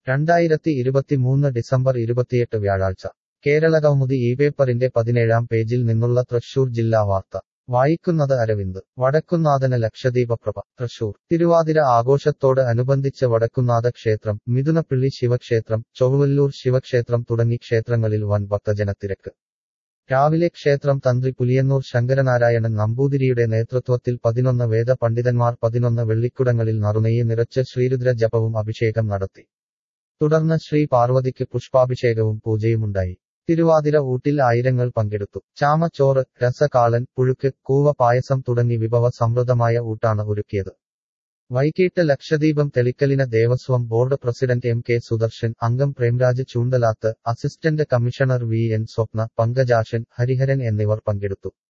രണ്ടായിരത്തി ഇരുപത്തിമൂന്ന് ഡിസംബർ ഇരുപത്തിയെട്ട് വ്യാഴാഴ്ച കേരളകൗമുദി ഈ പേപ്പറിന്റെ പതിനേഴാം പേജിൽ നിന്നുള്ള തൃശൂർ ജില്ലാ വാർത്ത വായിക്കുന്നത് അരവിന്ദ് വടക്കുന്നാഥന് ലക്ഷദീപപ്രഭ തൃശൂർ തിരുവാതിര ആഘോഷത്തോട് അനുബന്ധിച്ച് വടക്കുന്നാഥ ക്ഷേത്രം മിഥുനപ്പിള്ളി ശിവക്ഷേത്രം ചൊവ്വല്ലൂർ ശിവക്ഷേത്രം തുടങ്ങി ക്ഷേത്രങ്ങളിൽ വൻ ഭക്തജനത്തിരക്ക് രാവിലെ ക്ഷേത്രം തന്ത്രി പുലിയന്നൂർ ശങ്കരനാരായണൻ നമ്പൂതിരിയുടെ നേതൃത്വത്തിൽ പതിനൊന്ന് വേദ പണ്ഡിതന്മാർ പതിനൊന്ന് വെള്ളിക്കുടങ്ങളിൽ നറുനെയ്യ് നിറച്ച് ശ്രീരുദ്ര ജപവും അഭിഷേകം നടത്തി തുടർന്ന് ശ്രീ പാർവതിക്ക് പുഷ്പാഭിഷേകവും പൂജയുമുണ്ടായി തിരുവാതിര ഊട്ടിൽ ആയിരങ്ങൾ പങ്കെടുത്തു ചാമച്ചോറ് രസകാളൻ പുഴുക്ക് കൂവ പായസം തുടങ്ങി വിഭവ സമൃദ്ധമായ ഊട്ടാണ് ഒരുക്കിയത് വൈകിട്ട് ലക്ഷദീപം തെളിക്കലിന് Devaswom board president M K Sudarshan അംഗം Premraj Choondalath assistant commissioner V N Swapna Pankajakshan Hariharan എന്നിവർ പങ്കെടുത്തു